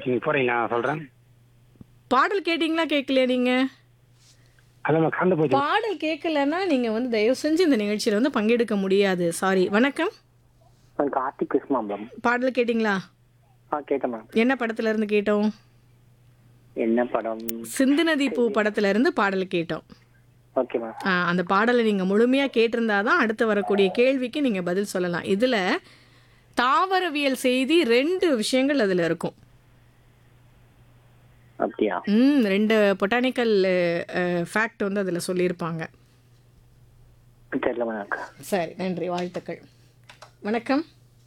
போச்சு நீங்க போறீங்க நான் சொல்றேன் பாடல் கேட்டிங்களா கேட்கலையா நீங்க அதான் கறந்து போச்சு பாடல் கேட்கலன்னா நீங்க வந்து தயவு செஞ்சு இந்த நிகழ்ச்சியில வந்து பங்கெடுக்க முடியாது சாரி வணக்கம் நான் கார்த்திக் கிருஷ்ணா மேம் பாடல் கேட்டிங்களா ஆ கேட்டேன் மேம் என்ன படத்துல இருந்து கேட்டோம் என்ன படம் சிந்து நதி பூ படத்துல இருந்து பாடல் கேட்டோம் ஓகே மேம் ஆ, அந்த பாடலை நீங்க முழுமையா கேட்டிருந்தா தான் அடுத்து வரக்கூடிய கேள்விக்கு நீங்க பதில் சொல்லலாம் இதுல தாவரவியல் செய்தி ரெண்டு விஷயங்கள் அதுல இருக்கும் அப்படியா ம் ரெண்டு பொட்டானிக்கல் ஃபேக்ட் வந்து அதில் சொல்லியிருப்பாங்க தெரியல மேம் எனக்கு சரி நன்றி வாழ்த்துக்கள் வணக்கம்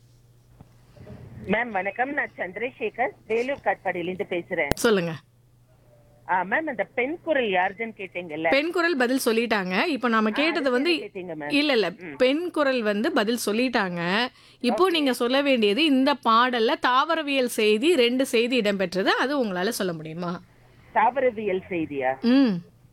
மேம் வணக்கம் நான் சந்திரசேகர் வேலூர் காட்பாடியிலேருந்து பேசுறேன் சொல்லுங்க ஆ மேம் அந்த பெண் குரல் யாருதுன்னு கேட்டீங்கல்ல பெண் குரல் பதில் சொல்லிட்டாங்க இப்போ நாம கேட்டது வந்து கேட்டீங்க மேம் இல்ல இல்ல பெண் குரல் வந்து பதில் சொல்லிட்டாங்க இப்போ நீங்க சொல்ல வேண்டியது இந்த பாடல்ல தாவரவியல் செய்தி ரெண்டு செய்தி இடம்பெற்றது அது உங்களால சொல்ல முடியுமா தாவரவியல் செய்தியா ம்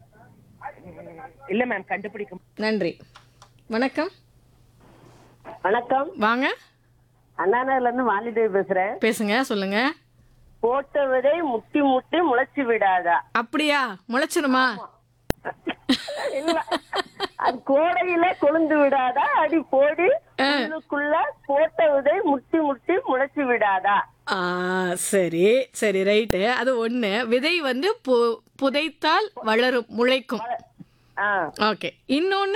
இல்ல மேம் கண்டுபிடிக்க நன்றி வணக்கம் வணக்கம் வாங்க அண்ணாநகர்ல இருந்து வாலிதேவி பேசுறேன் பேசுங்க சொல்லுங்க போட்ட விதை முட்டி முட்டி முளைச்சு விடாதா அப்படியா முளைச்சிருமா இல்ல அது கோடையில கொழுந்து விடாதா அடி போடி உள்ளுக்குள்ள போட்ட விதை முட்டி முட்டி முளைச்சு விடாதா ஆ சரி சரி ரைட்டு அது ஒண்ணு விதை வந்து பு- புதைத்தால் வளரும் முளைக்கும் ஆ ஓகே இன்னொன்னு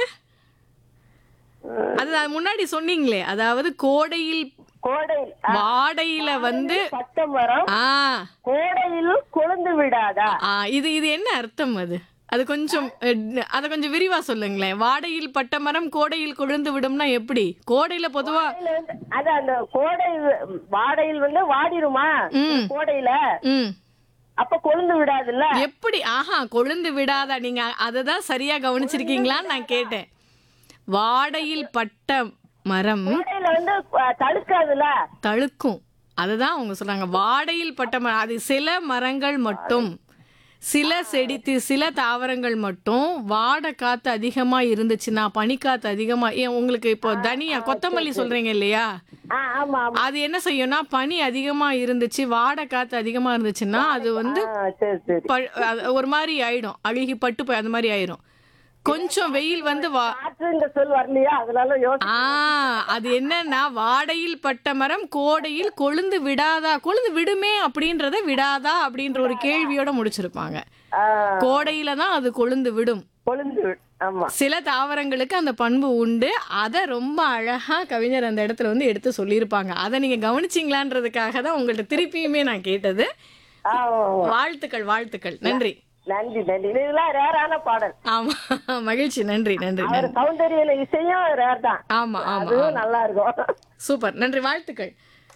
அது அது முன்னாடி சொன்னீங்களே அதாவது கோடையில் கோடையில் ஆ, வாடையில வந்து பட்டை மரம் ஆ கோடையில் கொழுந்து விடாதா ஆ இது இது என்ன அர்த்தம் அது அது கொஞ்சம் அஹ், அதை கொஞ்சம் விரிவா சொல்லுங்களேன் வாடையில் பட்ட மரம் கோடையில் கொழுந்து விடும்னா எப்படி கோடையில பொதுவா கோடையில வந்து அது அந்த கோடை வாடையில் வந்து வாடிருமா ம். கோடையில ம் அப்ப கொழுந்து விடாதுல்ல எப்படி ஆஹா கொழுந்து விடாதா நீங்க அதை தான் சரியா கவனிச்சிருக்கீங்களான்னு நான் கேட்டேன் வாடையில் பட்ட மரம் கோடையில வந்து அஹ், தடுக்காதுல்ல தழுக்கும் அதுதான் அவங்க சொல்றாங்க வாடையில் பட்ட மரம் அது சில மரங்கள் மட்டும் சில செடி தி- சில தாவரங்கள் மட்டும் வாடை காத்து அதிகமா இருந்துச்சுன்னா பனிக்காத்து அதிகமா ஏன் உங்களுக்கு இப்போ தனியா கொத்தமல்லி சொல்றீங்க இல்லையா ஆ ஆமா ஆமா அது என்ன செய்யும்னா பனி அதிகமா இருந்துச்சு வாடை காத்து அதிகமா இருந்துச்சுன்னா அது வந்து ஆ, சரி சரி ப- அது ஒரு மாதிரி ஆயிடும் அழுகி பட்டு போய் அந்த மாதிரி ஆயிரும் கொஞ்சம் வெயில் வந்து வா காற்றுங்க சொல் வரலையா அதனால யோசி ஆ அது என்னன்னா வாடையில் பட்ட மரம் கோடையில் கொழுந்து விடாதா கொழுந்து விடுமே அப்படின்றத விடாதா அப்படின்ற ஒரு கேள்வியோட முடிச்சிருப்பாங்க ஆ, கோடையில தான் அது கொழுந்து விடும் கொழுந்து விடு. ஆமா சில தாவரங்களுக்கு அந்த பண்பு உண்டு அதை ரொம்ப அழகா கவிஞர் அந்த இடத்துல வந்து எடுத்து சொல்லியிருப்பாங்க அதை நீங்க கவனிச்சிங்களான்றதுக்காக தான் உங்கள்ட்ட திருப்பியுமே நான் கேட்டது ஆ, ஆமா, ஆமா. வாழ்த்துக்கள் வாழ்த்துக்கள் நன்றி நன்றி நன்றி இதெல்லாம் ரேரான பாடல் ஆமா மகிழ்ச்சி நன்றி நன்றி அவர் நன்றி சௌந்தர்யில இசையும் ரேர் தான் ஆமா ஆமா அதுவும் ஆமா. நல்லா இருக்கும் சூப்பர் நன்றி வாழ்த்துக்கள்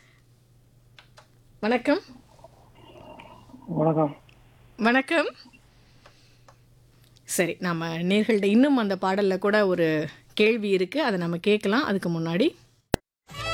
வணக்கம் வணக்கம் வணக்கம் சரி நம்ம நேர்கள்ட்ட இன்னும் அந்த பாடல்ல கூட ஒரு கேள்வி இருக்கு அதை நம்ம கேட்கலாம் அதுக்கு முன்னாடி